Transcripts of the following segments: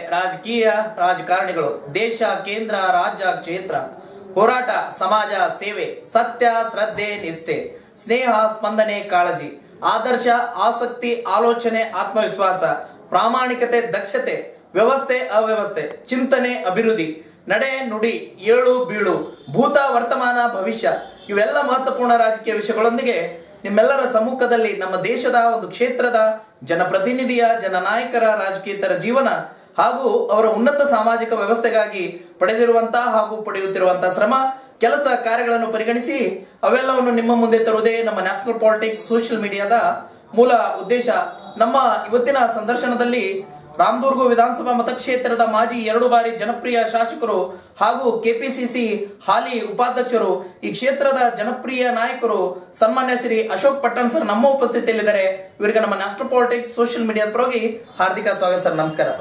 ರಾಜಕೀಯ ರಾಜಕಾರಣಿಗಳು ದೇಶ ಕೇಂದ್ರ ರಾಜ್ಯ ಕ್ಷೇತ್ರ ಹೋರಾಟ ಸಮಾಜ ಸೇವೆ ಸತ್ಯ ಶ್ರದ್ಧೆ ನಿಷ್ಠೆ ಸ್ನೇಹ ಸ್ಪಂದನೆ ಕಾಳಜಿ ಆದರ್ಶ ಆಸಕ್ತಿ ಆಲೋಚನೆ ಆತ್ಮವಿಶ್ವಾಸ ಪ್ರಾಮಾಣಿಕತೆ ದಕ್ಷತೆ ವ್ಯವಸ್ಥೆ ಅವ್ಯವಸ್ಥೆ ಚಿಂತನೆ ಅಭಿವೃದ್ಧಿ ನಡೆ ನುಡಿ ಏಳು ಬೀಳು ಭೂತ ವರ್ತಮಾನ ಭವಿಷ್ಯ ಇವೆಲ್ಲ ಮಹತ್ವಪೂರ್ಣ ರಾಜಕೀಯ ವಿಷಯಗಳೊಂದಿಗೆ ನಿಮ್ಮೆಲ್ಲರ ಸಮ್ಮುಖದಲ್ಲಿ ನಮ್ಮ ದೇಶದ ಒಂದು ಕ್ಷೇತ್ರದ ಜನಪ್ರತಿನಿಧಿಯ ಜನನಾಯಕರ ರಾಜಕೀಯತರ ಜೀವನ ಹಾಗೂ ಅವರ ಉನ್ನತ ಸಾಮಾಜಿಕ ವ್ಯವಸ್ಥೆಗಾಗಿ ಪಡೆದಿರುವಂತಹ ಹಾಗೂ ಪಡೆಯುತ್ತಿರುವಂತಹ ಶ್ರಮ ಕೆಲಸ ಕಾರ್ಯಗಳನ್ನು ಪರಿಗಣಿಸಿ ಅವೆಲ್ಲವನ್ನು ನಿಮ್ಮ ಮುಂದೆ ತರುವುದೇ ನಮ್ಮ ನ್ಯಾಷನಲ್ ಪಾಲಿಟಿಕ್ಸ್ ಸೋಷಿಯಲ್ ಮೀಡಿಯಾದ ಮೂಲ ಉದ್ದೇಶ ನಮ್ಮ ಇವತ್ತಿನ ಸಂದರ್ಶನದಲ್ಲಿ ರಾಮದುರ್ಗ ವಿಧಾನಸಭಾ ಮತಕ್ಷೇತ್ರದ ಮಾಜಿ ಎರಡು ಬಾರಿ ಜನಪ್ರಿಯ ಶಾಸಕರು ಹಾಗೂ ಕೆಪಿಸಿಸಿ ಹಾಲಿ ಉಪಾಧ್ಯಕ್ಷರು ಈ ಕ್ಷೇತ್ರದ ಜನಪ್ರಿಯ ನಾಯಕರು ಸನ್ಮಾನ್ಯ ಶ್ರೀ ಅಶೋಕ್ ಪಟ್ಟಣ್ ಸರ್ ನಮ್ಮ ಉಪಸ್ಥಿತಿಯಲ್ಲಿದ್ದಾರೆ ಇವರಿಗೆ ನಮ್ಮ ನ್ಯಾಷನಲ್ ಪಾಲಿಟಿಕ್ಸ್ ಸೋಷಿಯಲ್ ಮೀಡಿಯಾದ ಪರವಾಗಿ ಹಾರ್ದಿಕ ಸ್ವಾಗತ ಸರ್ ನಮಸ್ಕಾರ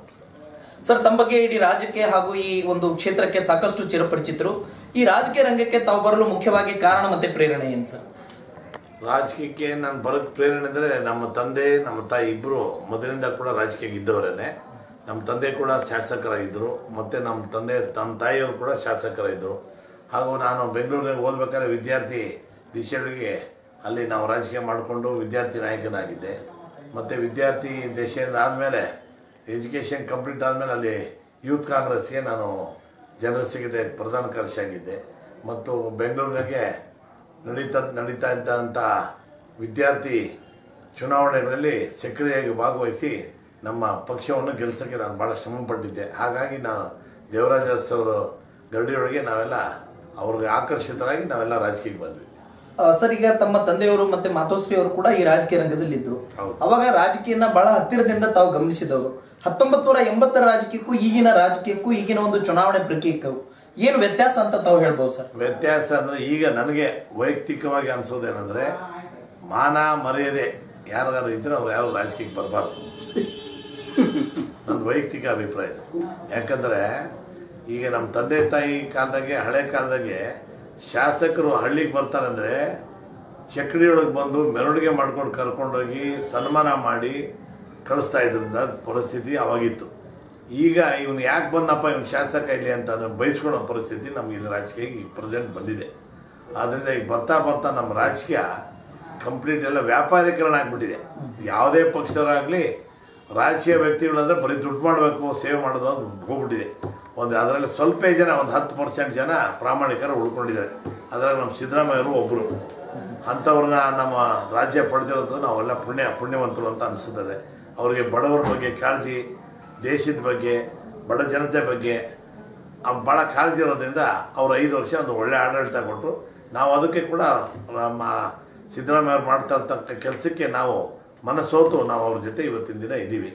ಸರ್ ತಮ್ಮ ಬಗ್ಗೆ ಇಡೀ ರಾಜ್ಯಕ್ಕೆ ಹಾಗೂ ಈ ಒಂದು ಕ್ಷೇತ್ರಕ್ಕೆ ಸಾಕಷ್ಟು ಚಿರಪರಿಚಿತರು ಈ ರಾಜಕೀಯ ರಂಗಕ್ಕೆ ತಾವು ಬರಲು ಮುಖ್ಯವಾಗಿ ಕಾರಣ ಮತ್ತೆ ಪ್ರೇರಣೆ ಏನು ಸರ್ ರಾಜಕೀಯಕ್ಕೆ ನಾನು ಬರೋಕ್ಕೆ ಪ್ರೇರಣೆ ಅಂದರೆ ನಮ್ಮ ತಂದೆ ನಮ್ಮ ತಾಯಿ ಇಬ್ಬರು ಮೊದಲಿಂದ ಕೂಡ ರಾಜಕೀಯಕ್ಕೆ ಇದ್ದವರೇನೆ ನಮ್ಮ ತಂದೆ ಕೂಡ ಶಾಸಕರಾಗಿದ್ದರು ಮತ್ತು ನಮ್ಮ ತಂದೆ ನಮ್ಮ ತಾಯಿಯವರು ಕೂಡ ಶಾಸಕರಾಗಿದ್ದರು ಹಾಗೂ ನಾನು ಬೆಂಗಳೂರಿನಾಗ ಓದಬೇಕಾದ್ರೆ ವಿದ್ಯಾರ್ಥಿ ದಿಶೆಗಳಿಗೆ ಅಲ್ಲಿ ನಾವು ರಾಜಕೀಯ ಮಾಡಿಕೊಂಡು ವಿದ್ಯಾರ್ಥಿ ನಾಯಕನಾಗಿದ್ದೆ ಮತ್ತು ವಿದ್ಯಾರ್ಥಿ ದಶೆಯಿಂದ ಆದಮೇಲೆ ಎಜುಕೇಷನ್ ಕಂಪ್ಲೀಟ್ ಆದಮೇಲೆ ಅಲ್ಲಿ ಯೂತ್ ಕಾಂಗ್ರೆಸ್ಗೆ ನಾನು ಜನರಲ್ ಸೆಕ್ರೆಟರಿ ಪ್ರಧಾನ ಕಾರ್ಯದರ್ಶಿ ಆಗಿದ್ದೆ ಮತ್ತು ಬೆಂಗಳೂರಿನಾಗೆ ನಡೀತಾ ನಡೀತಾ ಇದ್ದಂಥ ವಿದ್ಯಾರ್ಥಿ ಚುನಾವಣೆಗಳಲ್ಲಿ ಸಕ್ರಿಯವಾಗಿ ಭಾಗವಹಿಸಿ ನಮ್ಮ ಪಕ್ಷವನ್ನು ಗೆಲ್ಲಿಸೋಕ್ಕೆ ನಾನು ಭಾಳ ಶ್ರಮ ಪಟ್ಟಿದ್ದೆ ಹಾಗಾಗಿ ನಾನು ದೇವರಾಜ ಅರಸು ಅವರು ಗರಡಿಯೊಳಗೆ ನಾವೆಲ್ಲ ಅವ್ರಿಗೆ ಆಕರ್ಷಿತರಾಗಿ ನಾವೆಲ್ಲ ರಾಜಕೀಯಕ್ಕೆ ಬಂದ್ವಿ ಆ, ಸರ್ ಈಗ ತಮ್ಮ ತಂದೆಯವರು ಮತ್ತೆ ಮಾತೋಶ್ರೀ ಅವರು ಕೂಡ ಈ ರಾಜಕೀಯ ರಂಗದಲ್ಲಿ ಇದ್ರು ಹೌದು. ಅವಾಗ ರಾಜಕೀಯನ ಬಹಳ ಹತ್ತಿರದಿಂದ ತಾವು ಗಮನಿಸಿದವರು ಹತ್ತೊಂಬತ್ ನೂರ ಎಂಬತ್ತರ ರಾಜಕೀಯಕ್ಕೂ ಈಗಿನ ರಾಜಕೀಯಕ್ಕೂ ಈಗಿನ ಒಂದು ಚುನಾವಣೆ ಪ್ರಕ್ರಿಯೆಗೂ ಏನು ವ್ಯತ್ಯಾಸ ಅಂತ ತಾವು ಹೇಳ್ಬೋದು ಸರ್ ವ್ಯತ್ಯಾಸ ಅಂದರೆ ಈಗ ನನಗೆ ವೈಯಕ್ತಿಕವಾಗಿ ಅನಿಸೋದೇನೆಂದರೆ ಮಾನ ಮರ್ಯಾದೆ ಯಾರಿಗಾರು ಇದ್ದರೆ ಅವ್ರು ಯಾರು ರಾಜಕೀಯಕ್ಕೆ ಬರಬಾರ್ದು ನನ್ನ ವೈಯಕ್ತಿಕ ಅಭಿಪ್ರಾಯ ಇದು ಯಾಕಂದರೆ ಈಗ ನಮ್ಮ ತಂದೆ ತಾಯಿ ಕಾಲದಾಗೆ ಹಳೆ ಕಾಲದಾಗೆ ಶಾಸಕರು ಹಳ್ಳಿಗೆ ಬರ್ತಾರಂದರೆ ಚಕ್ಡಿಯೊಳಗೆ ಬಂದು ಮೆರವಣಿಗೆ ಮಾಡ್ಕೊಂಡು ಕರ್ಕೊಂಡೋಗಿ ಸನ್ಮಾನ ಮಾಡಿ ಕಳಿಸ್ತಾ ಇದ್ರಿಂದ ಪರಿಸ್ಥಿತಿ ಅವಾಗಿತ್ತು ಈಗ ಇವನು ಯಾಕೆ ಬಂದಪ್ಪ ಇವನು ಶಾಸಕ ಇಲ್ಲಿ ಅಂತ ಅನ್ನೋ ಬಯಸ್ಕೊಳ್ಳೋ ಪರಿಸ್ಥಿತಿ ನಮ್ಗೆ ಇಲ್ಲಿ ರಾಜಕೀಯ ಈಗ ಪ್ರೆಸೆಂಟ್ ಬಂದಿದೆ ಆದ್ದರಿಂದ ಈಗ ಬರ್ತಾ ಬರ್ತಾ ನಮ್ಮ ರಾಜಕೀಯ ಕಂಪ್ಲೀಟ್ ಎಲ್ಲ ವ್ಯಾಪಾರೀಕರಣ ಆಗ್ಬಿಟ್ಟಿದೆ ಯಾವುದೇ ಪಕ್ಷದವರಾಗಲಿ ರಾಜಕೀಯ ವ್ಯಕ್ತಿಗಳಂದ್ರೆ ಬರೀ ದುಡ್ಡು ಮಾಡಬೇಕು ಸೇವೆ ಮಾಡೋದು ಅಂತ ಹೋಗ್ಬಿಟ್ಟಿದೆ ಒಂದು ಅದರಲ್ಲಿ ಸ್ವಲ್ಪ ಜನ ಒಂದು ಹತ್ತು ಪರ್ಸೆಂಟ್ ಜನ ಪ್ರಾಮಾಣಿಕರು ಉಳ್ಕೊಂಡಿದ್ದಾರೆ ಅದರಲ್ಲಿ ನಮ್ಮ ಸಿದ್ದರಾಮಯ್ಯರು ಒಬ್ಬರು ಅಂಥವ್ರನ್ನ ನಮ್ಮ ರಾಜ್ಯ ಪಡೆದಿರೋದು ನಾವೆಲ್ಲ ಪುಣ್ಯ ಪುಣ್ಯವಂತರು ಅಂತ ಅನಿಸ್ತದೆ ಅವರಿಗೆ ಬಡವರ ಬಗ್ಗೆ ಕಾಳಜಿ ದೇಶದ ಬಗ್ಗೆ ಬಡ ಜನತೆ ಬಗ್ಗೆ ಭಾಳ ಕಾಳಜಿ ಇರೋದ್ರಿಂದ ಅವ್ರು ಐದು ವರ್ಷ ಒಂದು ಒಳ್ಳೆ ಆಡಳಿತ ಕೊಟ್ಟರು ನಾವು ಅದಕ್ಕೆ ಕೂಡ ನಮ್ಮ ಸಿದ್ದರಾಮಯ್ಯ ಅವ್ರು ಮಾಡ್ತಾ ಇರ್ತಕ್ಕ ಕೆಲಸಕ್ಕೆ ನಾವು ಮನಸ್ಸೋತು ನಾವು ಅವ್ರ ಜೊತೆ ಇವತ್ತಿನ ದಿನ ಇದ್ದೀವಿ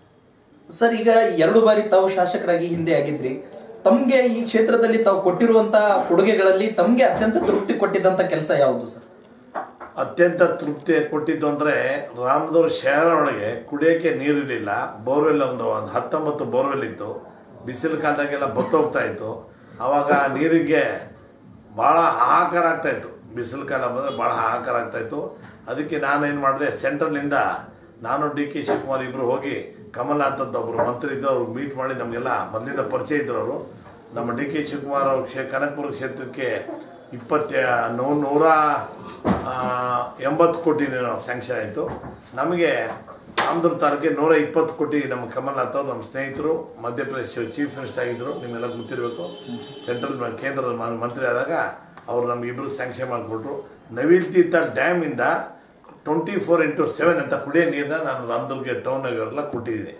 ಸರ್ ಈಗ ಎರಡು ಬಾರಿ ತಾವು ಶಾಸಕರಾಗಿ ಹಿಂದೆ ಆಗಿದ್ರಿ ತಮ್ಗೆ ಈ ಕ್ಷೇತ್ರದಲ್ಲಿ ತಾವು ಕೊಟ್ಟಿರುವಂತ ಕೊಡುಗೆಗಳಲ್ಲಿ ತಮ್ಗೆ ಅತ್ಯಂತ ತೃಪ್ತಿ ಕೊಟ್ಟಿದ್ದಂತ ಕೆಲಸ ಯಾವುದು ಸರ್ ಅತ್ಯಂತ ತೃಪ್ತಿ ಕೊಟ್ಟಿದ್ದು ಅಂದರೆ ರಾಮದೂರ್ ಶಹರ ಒಳಗೆ ಕುಡಿಯೋಕ್ಕೆ ನೀರಿರಲಿಲ್ಲ ಬೋರ್ವೆಲ್ ಒಂದು ಒಂದು ಹತ್ತೊಂಬತ್ತು ಬೋರ್ವೆಲ್ ಇತ್ತು ಬಿಸಿಲು ಕಾಲದಾಗೆಲ್ಲ ಬತ್ತೋಗ್ತಾ ಇತ್ತು ಆವಾಗ ನೀರಿಗೆ ಭಾಳ ಹಾಹಾಕಾರ ಆಗ್ತಾ ಇತ್ತು ಬಿಸಿಲು ಕಾಲ ಬಂದರೆ ಭಾಳ ಹಾಹಾಕಾರ ಆಗ್ತಾ ಇತ್ತು ಅದಕ್ಕೆ ನಾನೇನು ಮಾಡಿದೆ ಸೆಂಟ್ರಲ್ನಿಂದ ನಾನು ಡಿ ಕೆ ಶಿವಕುಮಾರ್ ಇಬ್ಬರು ಹೋಗಿ ಕಮಲ್ನಾಥ್ ಅಂತ ಒಬ್ಬರು ಮಂತ್ರಿ ಇದ್ದು ಅವ್ರು ಮೀಟ್ ಮಾಡಿ ನಮಗೆಲ್ಲ ಮೊದಲಿಂದ ಪರಿಚಯ ಇದ್ರು ಅವರು ನಮ್ಮ ಡಿ ಕೆ ಶಿವಕುಮಾರ್ ಅವ್ರ ಕ್ಷೇ ಕನಕಪುರ ಕ್ಷೇತ್ರಕ್ಕೆ ಇಪ್ಪತ್ತ ನೂ- ನೂರ ಆ, ಎಂಬತ್ತು ಕೋಟಿ ಸ್ಯಾಂಕ್ಷನ್ ಆಯಿತು ನಮಗೆ ಆಮದೂರು ತಾಲೂಕಿಗೆ ನೂರ ಇಪ್ಪತ್ತು ಕೋಟಿ ನಮ್ಮ ಕಮಲ್ನಾಥ್ ಅವರು ನಮ್ಮ ಸ್ನೇಹಿತರು ಮಧ್ಯಪ್ರದೇಶ ಚೀಫ್ ಮಿನಿಸ್ಟರ್ ಆಗಿದ್ದರು ನಿಮ್ಮೆಲ್ಲ ಗೊತ್ತಿರಬೇಕು ಸೆಂಟ್ರಲ್ ಮ- ಕೇಂದ್ರದ ಮ- ಮಂತ್ರಿ ಆದಾಗ ಅವರು ನಮ್ಗೆ ಇಬ್ಬರು ಸ್ಯಾಂಕ್ಷನ್ ಮಾಡಿಕೊಟ್ರು ನವೀನ್ ತೀರ್ಥ ಡ್ಯಾಮಿಂದ ಟ್ವೆಂಟಿ ಫೋರ್ ಇಂಟು ಸೆವೆನ್ ಅಂತ ಕುಡಿಯೋ ನೀರನ್ನ ನಾನು ರಾಮದುರ್ಗ ಟೌನ್ನಾಗೆಲ್ಲ ಕೊಟ್ಟಿದ್ದೀನಿ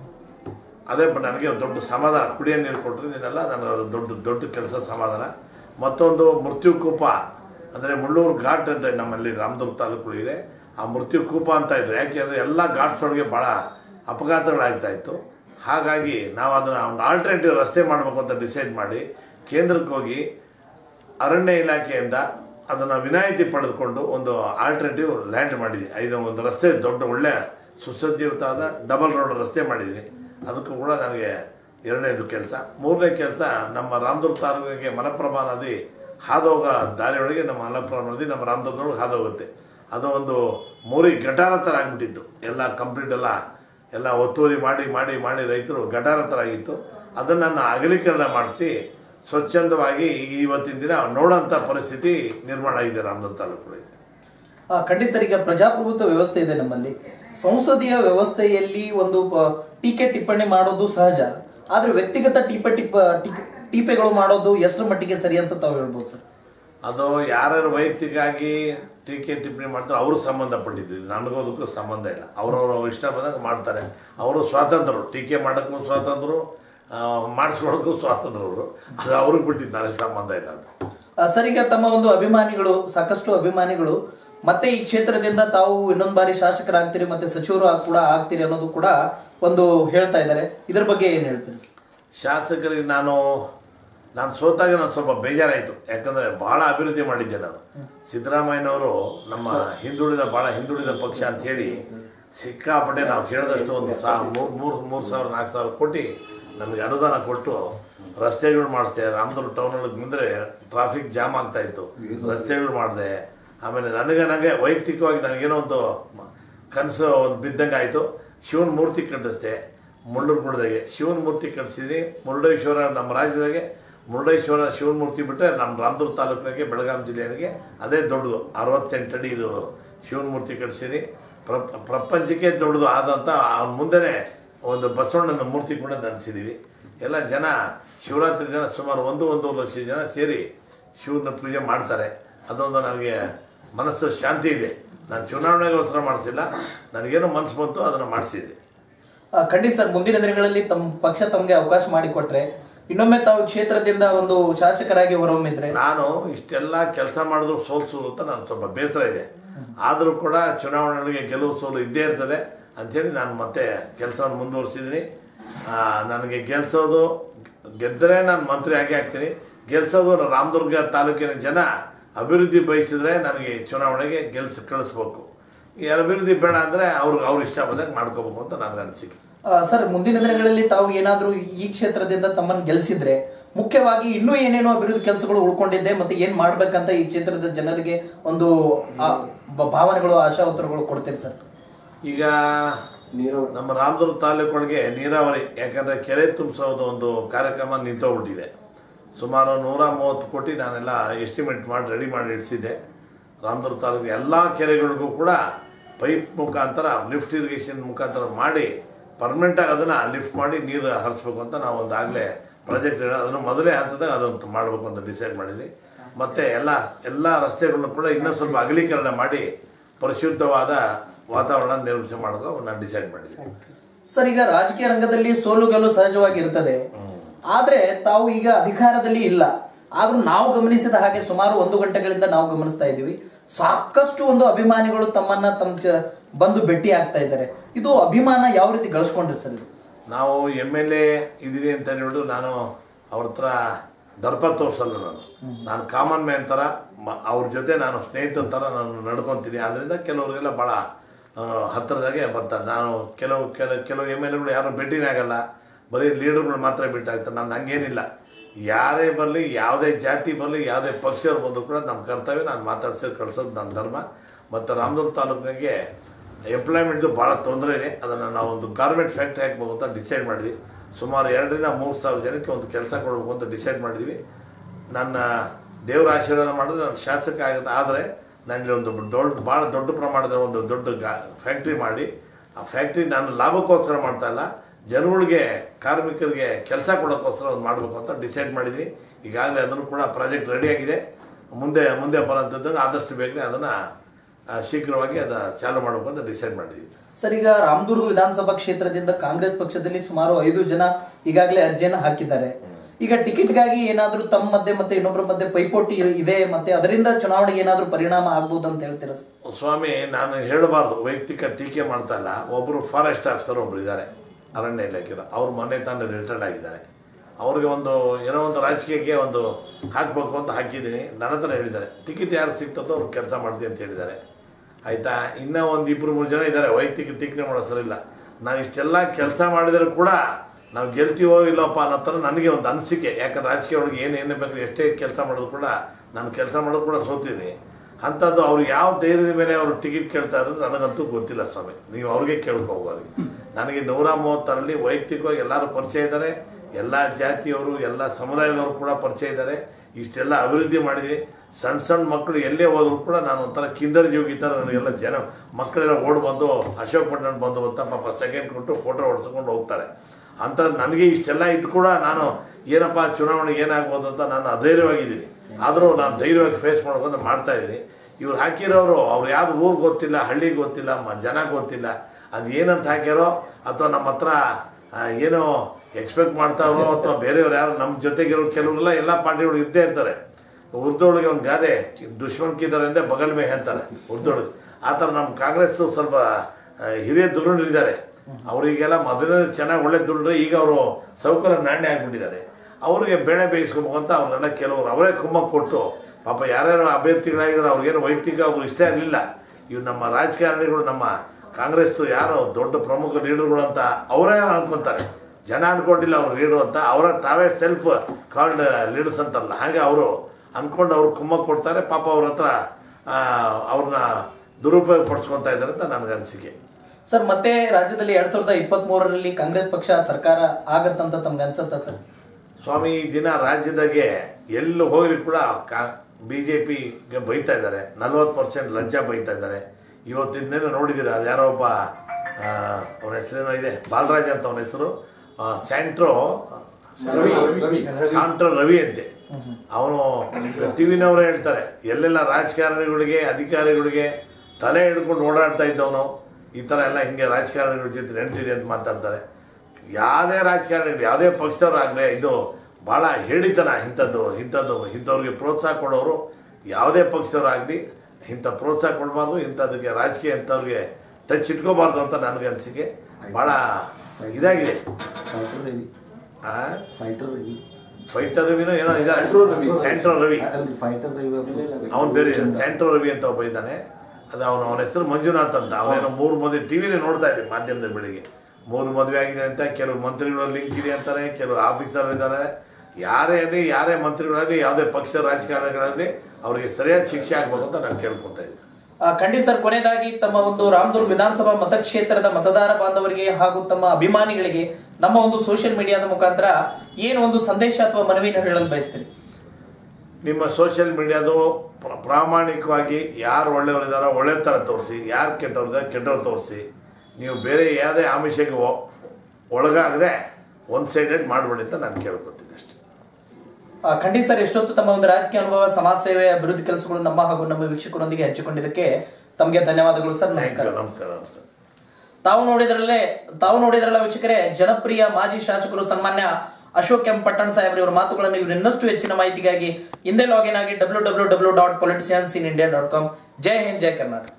ಅದೇ ಬ- ನನಗೆ ಒಂದು ದೊಡ್ಡ ಸಮಾಧಾನ ಕುಡಿಯೋ ನೀರು ಕೊಟ್ಟಿದ್ದೀನಲ್ಲ ನನಗೆ ಅದು ದೊಡ್ಡ ದೊಡ್ಡ ಕೆಲಸ ಸಮಾಧಾನ ಮತ್ತೊಂದು ಮೃತ್ಯು ಕೂಪ ಅಂದರೆ ಮುಳ್ಳೂರು ಘಾಟ್ ಅಂತ ನಮ್ಮಲ್ಲಿ ರಾಮದುರ್ಗ ತಾಲೂಕು ಇದೆ ಆ ಮೃತ್ಯು ಕೂಪ ಅಂತ ಇದ್ರು ಯಾಕೆಂದರೆ ಎಲ್ಲ ಘಾಟ್ಸ್ ಒಳಗೆ ಭಾಳ ಅಪಘಾತಗಳಾಗ್ತಾ ಇತ್ತು ಹಾಗಾಗಿ ನಾವು ಅದನ್ನು ಒಂದು ಆಲ್ಟರ್ನೇಟಿವ್ ರಸ್ತೆ ಮಾಡಬೇಕು ಅಂತ ಡಿಸೈಡ್ ಮಾಡಿ ಕೇಂದ್ರಕ್ಕೆ ಹೋಗಿ ಅರಣ್ಯ ಇಲಾಖೆಯಿಂದ ಅದನ್ನು ವಿನಾಯಿತಿ ಪಡೆದುಕೊಂಡು ಒಂದು ಆಲ್ಟರ್ನೇಟಿವ್ ಲ್ಯಾಂಡ್ ಮಾಡಿದ್ವಿ ಐದು ಒಂದು ರಸ್ತೆ ದೊಡ್ಡ ಒಳ್ಳೆ ಸುಸಜ್ಜಿತವಾದ ಡಬಲ್ ರೋಡ್ ರಸ್ತೆ ಮಾಡಿದ್ದೀನಿ ಅದಕ್ಕೂ ಕೂಡ ನನಗೆ ಎರಡನೇದು ಕೆಲಸ ಮೂರನೇ ಕೆಲಸ ನಮ್ಮ ರಾಮದುರ್ಗ ತಾಲೂಕಿಗೆ ಮಲಪ್ರಭಾ ನದಿ ಹಾದೋಗ ದಾರಿಯೊಳಗೆ ನಮ್ಮ ಮಲಪ್ರಭಾ ನದಿ ನಮ್ಮ ರಾಮದುರ್ಗದೊಳಗೆ ಹಾದೋಗುತ್ತೆ ಅದು ಒಂದು ಮೂರಿ ಗಟಾರ ಥರ ಆಗಿಬಿಟ್ಟಿತ್ತು ಎಲ್ಲ ಕಂಪ್ಲೀಟ್ ಎಲ್ಲ ಎಲ್ಲ ಒತ್ತುವರಿ ಮಾಡಿ ಮಾಡಿ ಮಾಡಿ ರೈತರು ಗಟಾರ ಥರ ಆಗಿತ್ತು ಅದನ್ನು ನಾನು ಅಗಲೀಕರಣ ಮಾಡಿಸಿ ಸ್ವಚ್ಛಂದವಾಗಿ ಈಗ ಇವತ್ತಿನ ದಿನ ನೋಡೋಂಥ ಪರಿಸ್ಥಿತಿ ನಿರ್ಮಾಣ ಆಗಿದೆ ರಾಮದುರ್ಗ ತಾಲೂಕುಗಳಲ್ಲಿ ಆ, ಖಂಡಿತ ಸರ್ ಈಗ ಪ್ರಜಾಪ್ರಭುತ್ವ ವ್ಯವಸ್ಥೆ ಇದೆ ನಮ್ಮಲ್ಲಿ ಸಂಸದೀಯ ವ್ಯವಸ್ಥೆಯಲ್ಲಿ ಒಂದು ಪ- ಟೀಕೆ ಟಿಪ್ಪಣಿ ಮಾಡೋದು ಸಹಜ ಆದ್ರೆ ವ್ಯಕ್ತಿಗತ ಟೀಪೆ ಟಿಪ್ಪ ಟೀಕೆ- ಟೀಪೆಗಳು ಮಾಡೋದು ಎಷ್ಟರ ಮಟ್ಟಿಗೆ ಸರಿ ಅಂತ ತಾವು ಹೇಳ್ಬೋದು ಸರ್ ಅದು ಯಾರ್ಯಾರು ವೈಯಕ್ತಿಕವಾಗಿ ಟೀಕೆ ಟಿಪ್ಪಣಿ ಮಾಡ್ತಾರೆ ಅವರು ಸಂಬಂಧಪಟ್ಟಿದ್ದು ಇದು ನನಗೂ ಅದಕ್ಕೂ ಸಂಬಂಧ ಇಲ್ಲ ಅವರವರು ಇಷ್ಟ ಬಂದಾಗ ಮಾಡ್ತಾರೆ ಅವರು ಸ್ವಾತಂತ್ರ್ಯರು ಟೀಕೆ ಮಾಡೋಕ್ಕೂ ಸ್ವಾತಂತ್ರ್ಯರು ಆ, ಮಾಡಿಸ್ಕೊಳ್ಳೋಕ್ಕೂ ಸ್ವಾತಂತ್ರ್ಯ ಅವರು ಅದು ಅವ್ರಿಗೆ ಬಿಟ್ಟಿದ್ದು ನನಗೆ ಸಂಬಂಧ ಇಲ್ಲ ಅದು ಆ, ಸರ್ ಈಗ ತಮ್ಮ ಒಂದು ಅಭಿಮಾನಿಗಳು ಸಾಕಷ್ಟು ಅಭಿಮಾನಿಗಳು ಮತ್ತೆ ಈ ಕ್ಷೇತ್ರದಿಂದ ತಾವು ಇನ್ನೊಂದು ಬಾರಿ ಶಾಸಕರಾಗ್ತೀರಿ ಮತ್ತೆ ಸಚಿವರು ಆಗ್- ಕೂಡ ಆಗ್ತೀರಿ ಅನ್ನೋದು ಕೂಡ ಒಂದು ಹೇಳ್ತಾ ಇದ್ದಾರೆ ಇದ್ರ ಬಗ್ಗೆ ಏನ್ ಹೇಳ್ತೀರಿ ಸರ್? ಶಾಸಕರಿಗೆ ನಾನು ನಾನು ಸೋತಾಗ ನಾನು ಸ್ವಲ್ಪ ಬೇಜಾರಾಯಿತು ಯಾಕಂದರೆ ಭಾಳ ಅಭಿವೃದ್ಧಿ ಮಾಡಿದ್ದೆ ನಾನು ಸಿದ್ದರಾಮಯ್ಯನವರು ನಮ್ಮ ಹಿಂದುಳಿದ ಭಾಳ ಹಿಂದುಳಿದ ಪಕ್ಷ ಅಂತ ಹೇಳಿ ಸಿಕ್ಕಾಪಟ್ಟೆ ನಾವು ಕೇಳಿದಷ್ಟು ಒಂದು ಸಾ ಮೂರು ಮೂರು ಮೂರು ಸಾವಿರ ನಾಲ್ಕು ಸಾವಿರ ಕೋಟಿ ನಮಗೆ ಅನುದಾನ ಕೊಟ್ಟು ರಸ್ತೆಗಳು ಮಾಡಿಸ್ದೆ ರಾಮದುರ್ಗ ಟೌನ್ ಒಳಗೆ ಮುಂದೆ ಟ್ರಾಫಿಕ್ ಜಾಮ್ ಆಗ್ತಾ ಇತ್ತು ರಸ್ತೆಗಳು ಮಾಡಿದೆ ಆಮೇಲೆ ನನಗೆ ನನಗೆ ವೈಯಕ್ತಿಕವಾಗಿ ನನಗೇನೋ ಒಂದು ಕನಸು ಒಂದು ಬಿದ್ದಂಗೆ ಆಯಿತು ಶಿವನ ಮೂರ್ತಿ ಕಟ್ಟಿಸ್ದೆ ಮುಳ್ಳೂರುಗುಡದಾಗೆ ಶಿವನ ಮೂರ್ತಿ ಕಟ್ಟಿಸಿದ್ವಿ ಮುರುಡೇಶ್ವರ ನಮ್ಮ ರಾಜ್ಯದಾಗೆ ಮುರುಡೇಶ್ವರ ಶಿವನ ಮೂರ್ತಿ ಬಿಟ್ಟರೆ ನಮ್ಮ ರಾಮದುರ್ಗ ತಾಲೂಕಿನಾಗೆ ಬೆಳಗಾಂ ಜಿಲ್ಲೆಯಾಗೆ ಅದೇ ದೊಡ್ಡದು ಅರವತ್ತೆಂಟು ಅಡಿ ಇದು ಶಿವನ ಮೂರ್ತಿ ಕಟ್ಟಿಸಿದ್ವಿ ಪ್ರ ಪ್ರಪಂಚಕ್ಕೆ ದೊಡ್ಡದು ಆದಂಥ ಅವನ ಮುಂದೆನೇ ಒಂದು ಬಸವಣ್ಣನ ಮೂರ್ತಿ ಕೂಡ ನೆನೆಸಿದ್ದೀವಿ ಎಲ್ಲ ಜನ ಶಿವರಾತ್ರಿ ದಿನ ಸುಮಾರು ಒಂದು ಒಂದೂವರೆ ಲಕ್ಷ ಜನ ಸೇರಿ ಶಿವನ ಪೂಜೆ ಮಾಡ್ತಾರೆ ಅದೊಂದು ನನಗೆ ಮನಸ್ಸು ಶಾಂತಿ ಇದೆ ನಾನು ಚುನಾವಣೆಗೋಸ್ಕರ ಮಾಡಿಸಿಲ್ಲ ನನಗೇನು ಮನಸ್ಸು ಬಂತು ಅದನ್ನು ಮಾಡಿಸಿದೆ ಆ, ಖಂಡಿತ ಸರ್ ಮುಂದಿನ ದಿನಗಳಲ್ಲಿ ತಮ್ಮ ಪಕ್ಷ ತಮಗೆ ಅವಕಾಶ ಮಾಡಿಕೊಟ್ರೆ ಇನ್ನೊಮ್ಮೆ ತಾವು ಕ್ಷೇತ್ರದಿಂದ ಒಂದು ಶಾಸಕರಾಗಿ ಹೊರಹೊಮ್ಮಿದ್ರೆ ನಾನು ಇಷ್ಟೆಲ್ಲ ಕೆಲಸ ಮಾಡಿದ್ರು ಸೋಲ್ಸೋದು ಅಂತ ನಾನು ಸ್ವಲ್ಪ ಬೇಸರ ಇದೆ ಆದರೂ ಕೂಡ ಚುನಾವಣೆಗಳಿಗೆ ಗೆಲುವು ಸೋಲು ಇದ್ದೇ ಇರ್ತದೆ ಅಂಥೇಳಿ ನಾನು ಮತ್ತೆ ಕೆಲಸವನ್ನು ಮುಂದುವರಿಸಿದ್ದೀನಿ ಆ, ನನಗೆ ಗೆಲ್ಸೋದು ಗೆದ್ದರೆ ನಾನು ಮಂತ್ರಿ ಆಗಿ ಆಗ್ತೀನಿ ಗೆಲ್ಸೋದು ರಾಮದುರ್ಗ ತಾಲೂಕಿನ ಜನ ಅಭಿವೃದ್ಧಿ ಬಯಸಿದ್ರೆ ನನಗೆ ಚುನಾವಣೆಗೆ ಗೆಲ್ಸಿ ಕಳಿಸ್ಬೇಕು ಈ ಅಭಿವೃದ್ಧಿ ಬೇಡ ಅಂದರೆ ಅವ್ರಿಗೆ ಅವ್ರು ಇಷ್ಟ ಬಂದಾಗ ಮಾಡ್ಕೋಬೇಕು ಅಂತ ನನಗೆ ಅನಿಸಿಕೆ ಆ, ಸರ್ ಮುಂದಿನ ದಿನಗಳಲ್ಲಿ ತಾವು ಏನಾದರೂ ಈ ಕ್ಷೇತ್ರದಿಂದ ತಮ್ಮನ್ನು ಗೆಲ್ಸಿದ್ರೆ ಮುಖ್ಯವಾಗಿ ಇನ್ನೂ ಏನೇನೋ ಅಭಿವೃದ್ಧಿ ಕೆಲಸಗಳು ಉಳ್ಕೊಂಡಿದ್ದೆ ಮತ್ತೆ ಏನ್ ಮಾಡ್ಬೇಕಂತ ಈ ಕ್ಷೇತ್ರದ ಜನರಿಗೆ ಒಂದು ಆ, ಬ- ಭಾವನೆಗಳು ಆಶಾವತರಗಳು ಕೊಡ್ತೀರಿ ಸರ್ ಈಗ ನಮ್ಮ ರಾಮದುರ್ಗ ತಾಲೂಕೊಳಗೆ ನೀರಾವರಿ ಯಾಕಂದರೆ ಕೆರೆ ತುಂಬಿಸೋದು ಒಂದು ಕಾರ್ಯಕ್ರಮ ನಿಂತೋಗ್ಬಿಟ್ಟಿದೆ ಸುಮಾರು ನೂರ ಮೂವತ್ತು ಕೋಟಿ ನಾನೆಲ್ಲ ಎಸ್ಟಿಮೇಟ್ ಮಾಡಿ ರೆಡಿ ಮಾಡಿ ಇಡಿಸಿದ್ದೆ ರಾಮದುರ್ಗ ತಾಲೂಕು ಎಲ್ಲ ಕೆರೆಗಳಿಗೂ ಕೂಡ ಪೈಪ್ ಮುಖಾಂತರ ಲಿಫ್ಟ್ ಇರಿಗೇಷನ್ ಮುಖಾಂತರ ಮಾಡಿ ಪರ್ಮನೆಂಟಾಗಿ ಅದನ್ನು ಲಿಫ್ಟ್ ಮಾಡಿ ನೀರು ಹರಿಸ್ಬೇಕು ಅಂತ ನಾವು ಒಂದು ಆಗಲೇ ಪ್ರಾಜೆಕ್ಟ್ ಅದನ್ನು ಮೊದಲೇ ಹಂತದಾಗ ಅದನ್ನು ಮಾಡಬೇಕು ಅಂತ ಡಿಸೈಡ್ ಮಾಡಿದ್ವಿ ಮತ್ತು ಎಲ್ಲ ಎಲ್ಲ ರಸ್ತೆಗಳನ್ನು ಕೂಡ ಇನ್ನೂ ಸ್ವಲ್ಪ ಅಗಲೀಕರಣ ಮಾಡಿ ಪರಿಶುದ್ಧವಾದ ವಾತಾವರಣ ನಿರ್ಮಿಸಿ ಮಾಡೋಕೆ ನಾನು ಡಿಸೈಡ್ ಮಾಡಿದ್ವಿ ಸರ್ ಈಗ ರಾಜಕೀಯ ರಂಗದಲ್ಲಿ ಸೋಲು ಗೆಲುವು ಸಹಜವಾಗಿ ಇರ್ತದೆ ಆದ್ರೆ ತಾವು ಈಗ ಅಧಿಕಾರದಲ್ಲಿ ಇಲ್ಲ ಆದ್ರೂ ನಾವು ಗಮನಿಸಿದ ಹಾಗೆ ಸುಮಾರು ಒಂದು ಗಂಟೆಗಳಿಂದ ನಾವು ಗಮನಿಸ್ತಾ ಇದ್ದೀವಿ ಸಾಕಷ್ಟು ಒಂದು ಅಭಿಮಾನಿಗಳು ತಮ್ಮನ್ನ ತಮ್ಮ ಜ- ಬಂದು ಭೇಟಿ ಆಗ್ತಾ ಇದ್ದಾರೆ ಇದು ಅಭಿಮಾನ ಯಾವ ರೀತಿ ಗಳಿಸ್ಕೊಂಡ್ರಿ ಸರ್ ಇದು ನಾವು ಎಮ್ ಎಲ್ ಎ ಇದ್ದೀನಿ ಅಂತ ಹೇಳಿಬಿಟ್ಟು ನಾನು ಅವ್ರ ಹತ್ರ ದರ್ಪ ತೋರಿಸಲ್ಲ ನಾನು ನಾನು ಕಾಮನ್ ಮ್ಯಾನ್ ಥರ ಮ- ಅವ್ರ ಜೊತೆ ನಾನು ಸ್ನೇಹಿತನ ಥರ ನಾನು ನಡ್ಕೊತೀನಿ ಅದರಿಂದ ಕೆಲವರಿಗೆಲ್ಲ ಭಾಳ ಆ, ಹತ್ತಿರದಾಗೆ ಬರ್ತಾರೆ ನಾನು ಕೆಲವು ಕೆಲ ಕೆಲವು ಎಮ್ ಎಲ್ ಎಗಳು ಯಾರು ಭೇಟಿನೇ ಆಗಲ್ಲ ಬರೀ ಲೀಡರ್ಗಳು ಮಾತ್ರ ಭೇಟಿ ಆಗ್ತಾರೆ ನಾನು ಹಂಗೇನಿಲ್ಲ ಯಾರೇ ಬರಲಿ ಯಾವುದೇ ಜಾತಿ ಬರಲಿ ಯಾವುದೇ ಪಕ್ಷದವ್ರು ಬಂದರೂ ಕೂಡ ನಮ್ಮ ಕರ್ತವ್ಯ ನಾನು ಮಾತಾಡ್ಸಿ ಕಳ್ಸೋದು ನನ್ನ ಧರ್ಮ ಮತ್ತು ರಾಮದುರ್ಗ ತಾಲೂಕಿನಾಗೆ ಎಂಪ್ಲಾಯ್ಮೆಂಟ್ದು ಭಾಳ ತೊಂದರೆ ಇದೆ ಅದನ್ನು ನಾವು ಒಂದು ಗಾರ್ಮೆಂಟ್ ಫ್ಯಾಕ್ಟ್ರಿ ಹಾಕ್ಬೇಕು ಅಂತ ಡಿಸೈಡ್ ಮಾಡಿದ್ವಿ ಸುಮಾರು ಎರಡರಿಂದ ಮೂರು ಸಾವಿರ ಜನಕ್ಕೆ ಒಂದು ಕೆಲಸ ಕೊಡಬೇಕು ಅಂತ ಡಿಸೈಡ್ ಮಾಡಿದ್ವಿ ನನ್ನ ದೇವರ ಆಶೀರ್ವಾದ ಮಾಡಿದ್ರೆ ನಾನು ಶಾಸಕ ಆಗುತ್ತೆ ಆದರೆ ನನಗೆ ಒಂದು ದೊಡ್ಡ ಭಾಳ ದೊಡ್ಡ ಪ್ರಮಾಣದ ಒಂದು ದೊಡ್ಡ ಗಾ ಫ್ಯಾಕ್ಟ್ರಿ ಮಾಡಿ ಆ ಫ್ಯಾಕ್ಟ್ರಿ ನಾನು ಲಾಭಕ್ಕೋಸ್ಕರ ಮಾಡ್ತಾ ಇಲ್ಲ ಜನಗಳಿಗೆ ಕಾರ್ಮಿಕರಿಗೆ ಕೆಲಸ ಕೊಡೋಕ್ಕೋಸ್ಕರ ಒಂದು ಮಾಡಬೇಕು ಅಂತ ಡಿಸೈಡ್ ಮಾಡಿದ್ವಿ ಈಗಾಗಲೇ ಅದನ್ನು ಕೂಡ ಪ್ರಾಜೆಕ್ಟ್ ರೆಡಿಯಾಗಿದೆ ಮುಂದೆ ಮುಂದೆ ಬರೋಂಥದ್ದನ್ನು ಆದಷ್ಟು ಬೇಗನೆ ಅದನ್ನು ಶೀಘ್ರವಾಗಿ ಅದನ್ನು ಚಾಲು ಮಾಡಬೇಕು ಅಂತ ಡಿಸೈಡ್ ಮಾಡಿದ್ವಿ ಸರ್ ಈಗ ರಾಮದುರ್ಗ ವಿಧಾನಸಭಾ ಕ್ಷೇತ್ರದಿಂದ ಕಾಂಗ್ರೆಸ್ ಪಕ್ಷದಲ್ಲಿ ಸುಮಾರು ಐದು ಜನ ಈಗಾಗಲೇ ಅರ್ಜಿಯನ್ನು ಹಾಕಿದ್ದಾರೆ ಈಗ ಟಿಕೆಟ್ಗಾಗಿ ಏನಾದ್ರೂ ತಮ್ಮ ಮಧ್ಯೆ ಮತ್ತೆ ಇನ್ನೊಬ್ಬರ ಮಧ್ಯೆ ಪೈಪೋಟಿ ಇರ- ಇದೆ ಮತ್ತೆ ಅದರಿಂದ ಚುನಾವಣೆಗೆ ಏನಾದ್ರೂ ಪರಿಣಾಮ ಆಗ್ಬೋದು ಅಂತ ಹೇಳ್ತೀರಾ ಸರ್ ಸ್ವಾಮಿ ನಾನು ಹೇಳಬಾರ್ದು ವೈಯಕ್ತಿಕ ಟೀಕೆ ಮಾಡ್ತಾ ಇಲ್ಲ ಒಬ್ಬರು ಫಾರೆಸ್ಟ್ ಆಫೀಸರ್ ಒಬ್ರು ಇದ್ದಾರೆ ಅರಣ್ಯ ಇಲಾಖೆಯವರು ಅವ್ರು ಮೊನ್ನೆ ತಾನು ರಿಟೈರ್ಡ್ ಆಗಿದ್ದಾರೆ ಅವ್ರಿಗೆ ಒಂದು ಏನೋ ಒಂದು ರಾಜಕೀಯಕ್ಕೆ ಒಂದು ಹಾಕಬೇಕು ಅಂತ ಹಾಕಿದ್ದೀನಿ ನನ್ನ ಹತ್ರ ಹೇಳಿದ್ದಾರೆ ಟಿಕೆಟ್ ಯಾರು ಸಿಗ್ತದೋ ಅವ್ರು ಕೆಲಸ ಮಾಡ್ತೀನಿ ಅಂತ ಹೇಳಿದ್ದಾರೆ ಆಯಿತಾ ಇನ್ನೂ ಒಂದು ಇಬ್ಬರು ಮೂರು ಜನ ಇದ್ದಾರೆ ವೈಯಕ್ತಿಕ ಟೀಕೆ ಮಾಡೋ ಸರಿಲ್ಲ ನಾವು ಇಷ್ಟೆಲ್ಲ ಕೆಲಸ ಮಾಡಿದರೂ ಕೂಡ ನಾವು ಗೆಲ್ತೀವೋ ಇಲ್ಲೋಪ್ಪ ಅನ್ನೋ ಥರ ನನಗೆ ಒಂದು ಅನಿಸಿಕೆ ಯಾಕಂದ್ರೆ ರಾಜಕೀಯ ಒಳಗೆ ಏನು ಏನು ಬೇಕು ಎಷ್ಟೇ ಕೆಲಸ ಮಾಡೋದು ಕೂಡ ನಾನು ಕೆಲಸ ಮಾಡೋದು ಕೂಡ ಸೋತೀನಿ ಅಂಥದ್ದು ಅವ್ರು ಯಾವ ಧೈರ್ಯದ ಮೇಲೆ ಅವರು ಟಿಕೆಟ್ ಕೇಳ್ತಾ ಇರೋದು ನನಗಂತೂ ಗೊತ್ತಿಲ್ಲ ಸ್ವಾಮಿ ನೀವು ಅವ್ರಿಗೆ ಕೇಳ್ಕೋಬೋದು ನನಗೆ ನೂರ ಮೂವತ್ತರಲ್ಲಿ ವೈಯಕ್ತಿಕವಾಗಿ ಎಲ್ಲರೂ ಪರಿಚಯ ಇದ್ದಾರೆ ಎಲ್ಲ ಜಾತಿಯವರು ಎಲ್ಲ ಸಮುದಾಯದವರು ಕೂಡ ಪರಿಚಯ ಇದ್ದಾರೆ ಇಷ್ಟೆಲ್ಲ ಅಭಿವೃದ್ಧಿ ಮಾಡಿದ್ದೀನಿ ಸಣ್ಣ ಸಣ್ಣ ಮಕ್ಕಳು ಎಲ್ಲೇ ಹೋದ್ರು ಕೂಡ ನಾನು ಒಂಥರ ಕಿಂದರ್ ಜೋಗಿ ಥರ ನನಗೆಲ್ಲ ಜನ ಮಕ್ಕಳೆಲ್ಲ ಓಡ್ ಬಂದು ಅಶೋಕ್ ಪಟ್ಟಣ ಬಂದು ಅಂತ ಪಾಪ ಸೆಕೆಂಡ್ ಕೊಟ್ಟು ಫೋಟೋ ಹೊಡ್ಸ್ಕೊಂಡು ಹೋಗ್ತಾರೆ ಅಂತ ನನಗೆ ಇಷ್ಟೆಲ್ಲ ಇದ್ದು ಕೂಡ ನಾನು ಏನಪ್ಪ ಚುನಾವಣೆಗೆ ಏನಾಗ್ಬೋದು ಅಂತ ನಾನು ಅಧೈರ್ಯವಾಗಿದ್ದೀನಿ ಆದರೂ ನಾನು ಧೈರ್ಯವಾಗಿ ಫೇಸ್ ಮಾಡ್ಕೊಂಡು ಮಾಡ್ತಾ ಇದ್ದೀನಿ ಇವ್ರು ಹಾಕಿರೋರು ಅವ್ರು ಯಾವ್ದು ಊರು ಗೊತ್ತಿಲ್ಲ ಹಳ್ಳಿ ಗೊತ್ತಿಲ್ಲ ಮ ಜನ ಗೊತ್ತಿಲ್ಲ ಅದು ಏನಂತ ಹಾಕ್ಯಾರೋ ಅಥವಾ ನಮ್ಮ ಹತ್ರ ಆ, ಏನೋ ಎಕ್ಸ್ಪೆಕ್ಟ್ ಮಾಡ್ತಾರೋ ಅಥವಾ ಬೇರೆಯವ್ರು ಯಾರು ನಮ್ಮ ಜೊತೆಗಿರೋ ಕೆಲವರೆಲ್ಲ ಎಲ್ಲ ಪಾರ್ಟಿಗಳು ಇದ್ದೇ ಇರ್ತಾರೆ ಉರ್ದೊಳಗೆ ಒಂದು ಗಾದೆ ದುಶ್ಮನ್ ಕಿದ್ದಾರೆ ಅಂದರೆ ಬಗಲ್ ಮೇ ಅಂತಾರೆ ಉರ್ದೊಳಗೆ ಆ ಥರ ನಮ್ಮ ಕಾಂಗ್ರೆಸ್ ಸ್ವಲ್ಪ ಆ, ಹಿರಿಯ ದುರುಣರಿದ್ದಾರೆ ಅವರಿಗೆಲ್ಲ ಮೊದಲನೇ ಚೆನ್ನಾಗಿ ಒಳ್ಳೆ ದುಡ್ಡ್ರೆ ಈಗ ಅವರು ಸೌಕರ್ಯ ನಾಣ್ಯ ಆಗಿಬಿಟ್ಟಿದ್ದಾರೆ ಅವ್ರಿಗೆ ಬೆಳೆ ಬೇಯಿಸ್ಕೋಬೇಕು ಅಂತ ಅವ್ರನ್ನೆಲ್ಲ ಕೆಲವರು ಅವರೇ ಕುಮ್ಮಕ್ಕೆ ಕೊಟ್ಟು ಪಾಪ ಯಾರ್ಯಾರು ಅಭ್ಯರ್ಥಿಗಳಾಗಿದ್ದಾರೆ ಅವ್ರಿಗೇನು ವೈಯಕ್ತಿಕ ಅವ್ರು ಇಷ್ಟ ಇರಲಿಲ್ಲ ಇವು ನಮ್ಮ ರಾಜಕಾರಣಿಗಳು ನಮ್ಮ ಕಾಂಗ್ರೆಸ್ ಯಾರು ದೊಡ್ಡ ಪ್ರಮುಖ ಲೀಡರ್ಗಳು ಅಂತ ಅವರೇ ಅನ್ಕೊಂತಾರೆ ಜನ ಅನ್ಕೊಂಡಿಲ್ಲ ಅವ್ರು ಲೀಡರ್ ಅಂತ ಅವರ ತಾವೇ ಸೆಲ್ಫ್ ಕಾಲ್ಡ್ ಲೀಡರ್ಸ್ ಅಂತಲ್ಲ ಹಾಗೆ ಅವರು ಅನ್ಕೊಂಡು ಅವ್ರು ಕುಮ್ಮಕ್ಕೆ ಕೊಡ್ತಾರೆ ಪಾಪ ಅವ್ರ ಹತ್ರ ಆ, ಅವ್ರನ್ನ ದುರುಪಯೋಗ ಪಡಿಸ್ಕೊತಾ ಇದ್ದಾರೆ ಅಂತ ನನಗೆ ಅನಿಸಿಕೆ ಸರ್ ಮತ್ತೆ ರಾಜ್ಯದಲ್ಲಿ ಎರಡ್ ಸಾವಿರದ ಇಪ್ಪತ್ತ್ ಮೂರರಲ್ಲಿ ಕಾಂಗ್ರೆಸ್ ಪಕ್ಷ ಸರ್ಕಾರ ಆಗತ್ತಂತ ತಮ್ಗೆ ಅನ್ಸತ್ತಾ ಸರ್ ಸ್ವಾಮಿ ಈ ದಿನ ರಾಜ್ಯದಾಗೆ ಎಲ್ಲಿ ಹೋಗ್ಲಿ ಕೂಡ ಕಾ ಬಿ ಜೆ ಪಿಗೆ ಬೈತಾ ಇದ್ದಾರೆ ನಲ್ವತ್ತು ಪರ್ಸೆಂಟ್ ಲಂಚ ಬೈತಾ ಇದ್ದಾರೆ ಇವತ್ತಿಂದೇನು ನೋಡಿದ್ದೀರ ಅದು ಯಾರೋ ಒಬ್ಬ ಅವನ ಹೆಸರೇನೋ ಇದೆ ಬಾಲರಾಜ್ ಅಂತ ಅವನ ಹೆಸರು ಸ್ಯಾಂಟ್ರೋ ಸಾಂಟ್ರೋ ರವಿ ಅಂತೆ ಅವನು ಟಿ ವಿನವರೇ ಹೇಳ್ತಾರೆ ಎಲ್ಲೆಲ್ಲ ರಾಜಕಾರಣಿಗಳಿಗೆ ಅಧಿಕಾರಿಗಳಿಗೆ ತಲೆ ಹಿಡ್ಕೊಂಡು ಓಡಾಡ್ತಾ ಇದ್ದವನು ಈ ಥರ ಎಲ್ಲ ಹಿಂಗೆ ರಾಜಕಾರಣಿಗಳ ಜೊತೆ ನೆಂಟಿದೆ ಅಂತ ಮಾತಾಡ್ತಾರೆ ಯಾವುದೇ ರಾಜಕಾರಣಿಗಳು ಯಾವುದೇ ಪಕ್ಷದವ್ರು ಆಗಲಿ ಇದು ಭಾಳ ಹೇಳಿತನ ಇಂಥದ್ದು ಇಂಥದ್ದು ಇಂಥವ್ರಿಗೆ ಪ್ರೋತ್ಸಾಹ ಕೊಡೋರು ಯಾವುದೇ ಪಕ್ಷದವ್ರು ಆಗಲಿ ಇಂಥ ಪ್ರೋತ್ಸಾಹ ಕೊಡಬಾರ್ದು ಇಂಥದಕ್ಕೆ ರಾಜಕೀಯ ಇಂಥವ್ರಿಗೆ ಟಚ್ ಇಟ್ಕೋಬಾರ್ದು ಅಂತ ನನಗೆ ಅನಿಸಿಕೆ ಭಾಳ ಇದಾಗಿದೆ ಫೈಟರ್ ರವಿ ಆ ಫೈಟರ್ ರವಿ ಫೈಟರ್ ರವಿನೋ ಏನೋ ಇದ್ದಾರೆ ಸೆಂಟ್ರೋ ರವಿ ಅಲ್ರಿ ಫೈಟರ್ ರವಿ ಅವನು ಬೇರೆ ಸೆಂಟ್ರೋ ರವಿ ಅಂತ ಒಬ್ಬ ಇದ್ದಾನೆ ಅದು ಅವನು ಅವನ ಹೆಸರು ಮಂಜುನಾಥ್ ಅಂತ ಅವನೇನೋ ಮೂರು ಮದುವೆ ಟಿ ವಿಲಿ ನೋಡ್ತಾ ಇದ್ದೆ ಮಾಧ್ಯಮದ ಬೆಳಿಗ್ಗೆ ಮೂರು ಮದುವೆ ಆಗಿದೆ ಅಂತ ಕೆಲವು ಮಂತ್ರಿಗಳ ಲಿಂಕ್ ಇದೆ ಅಂತಾರೆ ಕೆಲವು ಆಫೀಸರ್ ಇದ್ದಾರೆ ಯಾರೇ ಆಗಲಿ ಯಾರೇ ಮಂತ್ರಿಗಳಾಗಲಿ ಯಾವುದೇ ಪಕ್ಷ ರಾಜಕಾರಣಿಗಳಾಗಲಿ ಅವರಿಗೆ ಸರಿಯಾದ ಶಿಕ್ಷೆ ಆಗ್ಬೇಕು ಅಂತ ನಾನು ಕೇಳ್ಕೊತಾ ಇದ್ದೀನಿ ಆ, ಖಂಡಿತ ಸರ್ ಕೊನೆಯದಾಗಿ ತಮ್ಮ ಒಂದು ರಾಮದುರ್ಗ ವಿಧಾನಸಭಾ ಮತಕ್ಷೇತ್ರದ ಮತದಾರ ಬಾಂಧವರಿಗೆ ಹಾಗೂ ತಮ್ಮ ಅಭಿಮಾನಿಗಳಿಗೆ ನಮ್ಮ ಒಂದು ಸೋಷಿಯಲ್ ಮೀಡಿಯಾದ ಮುಖಾಂತರ ಏನು ಒಂದು ಸಂದೇಶ ಅಥವಾ ಮನವಿನ ಹೇಳಲು ಬಯಸ್ತೀರಿ ನಿಮ್ಮ ಸೋಷಿಯಲ್ ಮೀಡಿಯಾದು ಪ್ರ- ಪ್ರಾಮಾಣಿಕವಾಗಿ ಯಾರು ಒಳ್ಳೆಯವರಿದ್ದಾರೋ ಒಳ್ಳೆ ಥರ ತೋರಿಸಿ ಯಾರು ಕೆಟ್ಟವ್ರಿದ್ದಾರೆ ಕೆಟ್ಟವ್ರು ತೋರಿಸಿ ನೀವು ಬೇರೆ ಯಾವುದೇ ಆಮಿಷಕ್ಕೆ ಒ- ಒಳಗಾಗದೆ ಒನ್ ಸೈಡೆಡ್ ಮಾಡಬೇಡಿ ಅಂತ ನಾನು ಕೇಳ್ಕೊತೀನಿ ಅಷ್ಟೇ ಆ, ಖಂಡಿತ ಸರ್ ಎಷ್ಟೊತ್ತು ತಮ್ಮ ಒಂದು ರಾಜಕೀಯ ಅನುಭವ ಸಮಾಜ ಸೇವೆ ಅಭಿವೃದ್ಧಿ ಕೆಲಸಗಳು ನಮ್ಮ ಹಾಗೂ ನಮ್ಮ ವೀಕ್ಷಕರೊಂದಿಗೆ ಹಂಚಿಕೊಂಡಿದ್ದಕ್ಕೆ ತಮಗೆ ಧನ್ಯವಾದಗಳು ಸರ್ ಥ್ಯಾಂಕ್ ನಮಸ್ಕಾರ ಯು ನಮಸ್ಕಾರ ನಮಸ್ಕಾರ ತಾವು ನೋಡಿದ್ರಲ್ಲೇ ತಾವು ನೋಡಿದ್ರಲ್ಲ ವೀಕ್ಷಕರೇ ಜನಪ್ರಿಯ ಮಾಜಿ ಶಾಸಕರು ಸನ್ಮಾನ್ಯ ಅಶೋಕ್ ಎಂ ಪಟ್ಟಣ್ ಸಾಹೇಬ್ರ ಇವರ ಮಾತುಗಳನ್ನು ಇವರು ಇನ್ನಷ್ಟು ಹೆಚ್ಚಿನ ಮಾಹಿತಿಗಾಗಿ ಹಿಂದೆ ಲಾಗಿನ್ ಆಗಿ W W W dot politicians in India dot com ಜೈ ಹಿಂದ್ ಜೈ ಕರ್ನಾಟಕ